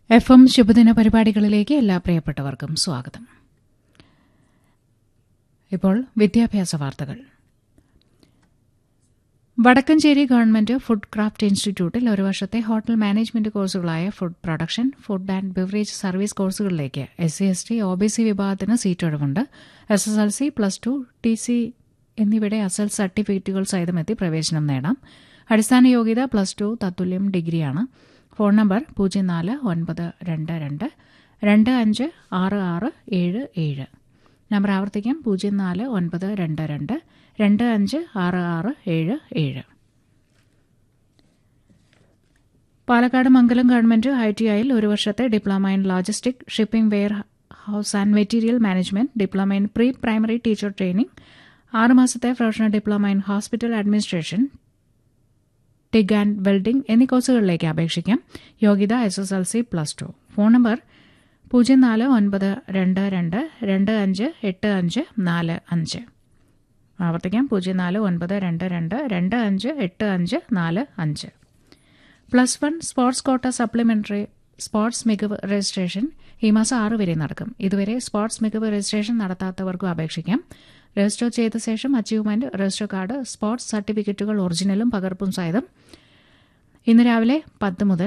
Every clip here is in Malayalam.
എഫ് എം ശുഭദിന പരിപാടികളിലേക്ക് എല്ലാ പ്രിയപ്പെട്ടവർക്കും സ്വാഗതം ഇപ്പോൾ വിദ്യാഭ്യാസ വാർത്തകൾ വടക്കഞ്ചേരി ഗവൺമെന്റ് ഫുഡ് ക്രാഫ്റ്റ് ഇൻസ്റ്റിറ്റ്യൂട്ടിൽ ഒരു വർഷത്തെ ഹോട്ടൽ മാനേജ്മെന്റ് കോഴ്സുകളായ food production food and beverage service കോഴ്സുകളിലേക്ക് S C S T O B C വിഭാഗത്തിന് സീറ്റ് ഒഴിവുണ്ട് S S L C plus two T C എന്നിവയുടെ അസൽ സർട്ടിഫിക്കറ്റുകൾ സഹിതമെത്തി പ്രവേശനം നേടാം അടിസ്ഥാന യോഗ്യത പ്ലസ് ടു തത്തുല്യം ഡിഗ്രിയാണ് ഫോൺ നമ്പർ പൂജ്യം നാല് ഒൻപത് രണ്ട് രണ്ട് രണ്ട് അഞ്ച് ആറ് ആറ് ഏഴ് ഏഴ് നമ്പർ ആവർത്തിക്കാം പൂജ്യം നാല് ഒൻപത് രണ്ട് രണ്ട് രണ്ട് അഞ്ച് ആറ് ആറ് ഏഴ് ഏഴ് Palakkad Mangalam government I T ഐയിൽ ഒരു വർഷത്തെ diploma in logistic shipping ware and material management diploma in pre primary teacher training ആറുമാസത്തെ professional diploma in hospital administration TIG and welding എന്നീ കോഴ്സുകളിലേക്ക് അപേക്ഷിക്കാം യോഗ്യത S S L C plus two phone number പൂജ്യം നാല് ഒൻപത് രണ്ട് രണ്ട് രണ്ട് അഞ്ച് എട്ട് അഞ്ച് നാല് അഞ്ച് ആവർത്തിക്കാം പൂജ്യം നാല് ഒൻപത് രണ്ട് രണ്ട് രണ്ട് അഞ്ച് എട്ട് അഞ്ച് നാല് അഞ്ച് plus one sports quota supplementary sports മികവ് രജിസ്ട്രേഷൻ ഈ മാസം ആറ് വരെ നടക്കും ഇതുവരെ സ്പോർട്സ് മികവ് രജിസ്ട്രേഷൻ നടത്താത്തവർക്കും അപേക്ഷിക്കാം രജിസ്റ്റർ ചെയ്ത ശേഷം അച്ചീവ്മെന്റ് രജിസ്റ്റർ കാർഡ് സ്പോർട്സ് സർട്ടിഫിക്കറ്റുകൾ ഒറിജിനലും പകർപ്പും സഹിതം ഇന്ന് രാവിലെ പത്ത് മുതൽ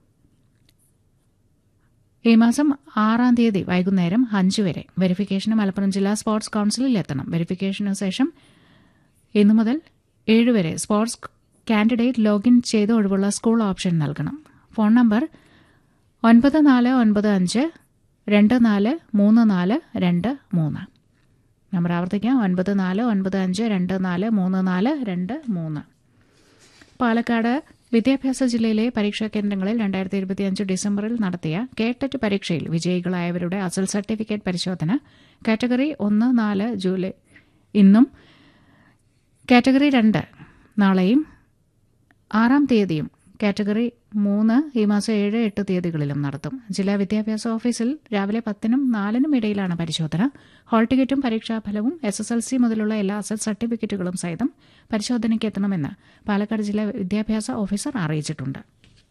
ഈ മാസം ആറാം തീയതി വൈകുന്നേരം അഞ്ച് വരെ വെരിഫിക്കേഷന് മലപ്പുറം ജില്ലാ സ്പോർട്സ് കൌൺസിലിൽ എത്തണം വെരിഫിക്കേഷന് ശേഷം ഇന്നു മുതൽ ഏഴ് വരെ സ്പോർട്സ് കാൻഡിഡേറ്റ് ലോഗിൻ ചെയ്ത് ഒഴിവുള്ള സ്കൂൾ ഓപ്ഷൻ നൽകണം ഫോൺ നമ്പർ ഒൻപത് നാല് ഒൻപത് അഞ്ച് രണ്ട് നാല് മൂന്ന് നാല് രണ്ട് മൂന്ന് നമ്പർ ആവർത്തിക്കാം ഒൻപത് നാല് ഒൻപത് അഞ്ച് രണ്ട് നാല് മൂന്ന് നാല് രണ്ട് മൂന്ന് പാലക്കാട് വിദ്യാഭ്യാസ ജില്ലയിലെ പരീക്ഷാ കേന്ദ്രങ്ങളിൽ രണ്ടായിരത്തി ഇരുപത്തിയഞ്ച് ഡിസംബറിൽ നടത്തിയ കേട്ടറ്റ് പരീക്ഷയിൽ വിജയികളായവരുടെ അസൽ സർട്ടിഫിക്കറ്റ് പരിശോധന കാറ്റഗറി ഒന്ന് നാല് ജൂലൈ ഇന്നും കാറ്റഗറി രണ്ട് നാളെയും ആറാം തീയതിയും കാറ്റഗറി മൂന്ന് ഈ മാസം ഏഴ് എട്ട് തീയതികളിലും നടത്തും ജില്ലാ വിദ്യാഭ്യാസ ഓഫീസിൽ രാവിലെ പത്തിനും നാലിനും ഇടയിലാണ് പരിശോധന ഹാൾ ടിക്കറ്റും പരീക്ഷാഫലവും എസ് എസ് എൽ സി മുതലുള്ള എല്ലാ അസൽ സർട്ടിഫിക്കറ്റുകളും സഹിതം പരിശോധനയ്ക്ക് എത്തണമെന്ന് പാലക്കാട് ജില്ലാ വിദ്യാഭ്യാസ ഓഫീസർ അറിയിച്ചിട്ടുണ്ട്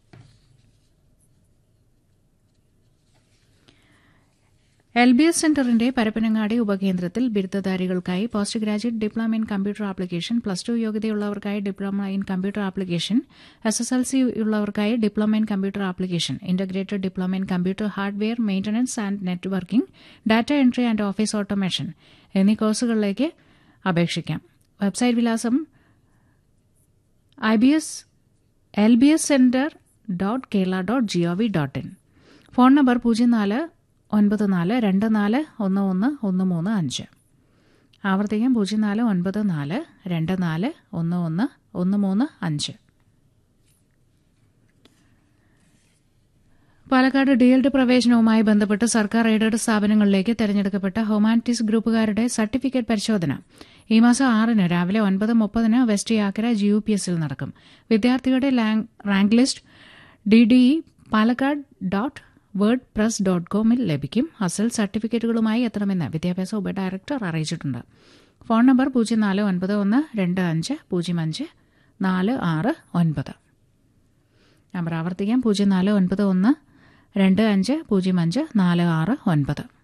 എൽ ബി എസ് സെന്ററിന്റെ പരപ്പനങ്ങാടി ഉപകേന്ദ്രത്തിൽ ബിരുദധാരികൾക്കായി post graduate diploma in computer application plus two യോഗ്യതയുള്ളവർക്കായി diploma in computer application S S L C ഉള്ളവർക്കായി diploma in computer application integrated diploma in computer hardware maintenance and networking data entry and office automation എന്നീ കോഴ്സുകളിലേക്ക് അപേക്ഷിക്കാം വെബ്സൈറ്റ് വിലാസം I B S L B S centre dot Kerala dot G O V dot in phone number പൂജ്യം നാല് ഒൻപത് നാല് രണ്ട് നാല് ഒന്ന് ഒന്ന് ഒന്ന് മൂന്ന് അഞ്ച് ആവർത്തിക്കാം പൂജ്യം നാല് ഒൻപത് നാല് രണ്ട് നാല് ഒന്ന് ഒന്ന് ഒന്ന് മൂന്ന് അഞ്ച് പാലക്കാട് ഡി എൽഡ് പ്രവേശനവുമായി ബന്ധപ്പെട്ട് സർക്കാർ എയ്ഡഡ് സ്ഥാപനങ്ങളിലേക്ക് തെരഞ്ഞെടുക്കപ്പെട്ട ഹ്യൂമാനിറ്റീസ് ഗ്രൂപ്പുകാരുടെ സർട്ടിഫിക്കറ്റ് പരിശോധന ഈ മാസം ആറിന് രാവിലെ ഒൻപത് മുപ്പതിന് west Yakkara G U P എസിൽ നടക്കും വിദ്യാർത്ഥികളുടെ rank list D D E Palakkad dot WordPress dot കോമിൽ ലഭിക്കും അസൽ സർട്ടിഫിക്കറ്റുകളുമായി എത്തണമെന്ന് വിദ്യാഭ്യാസ ഉപഡയറക്ടർ അറിയിച്ചിട്ടുണ്ട് ഫോൺ നമ്പർ പൂജ്യം നാല് ഒൻപത് ഒന്ന് രണ്ട് അഞ്ച് പൂജ്യം അഞ്ച് നാല് ആറ് ഒൻപത് നമ്പർ ആവർത്തിക്കാം പൂജ്യം നാല് ഒൻപത് ഒന്ന് രണ്ട് അഞ്ച് പൂജ്യം അഞ്ച് നാല് ആറ് ഒൻപത്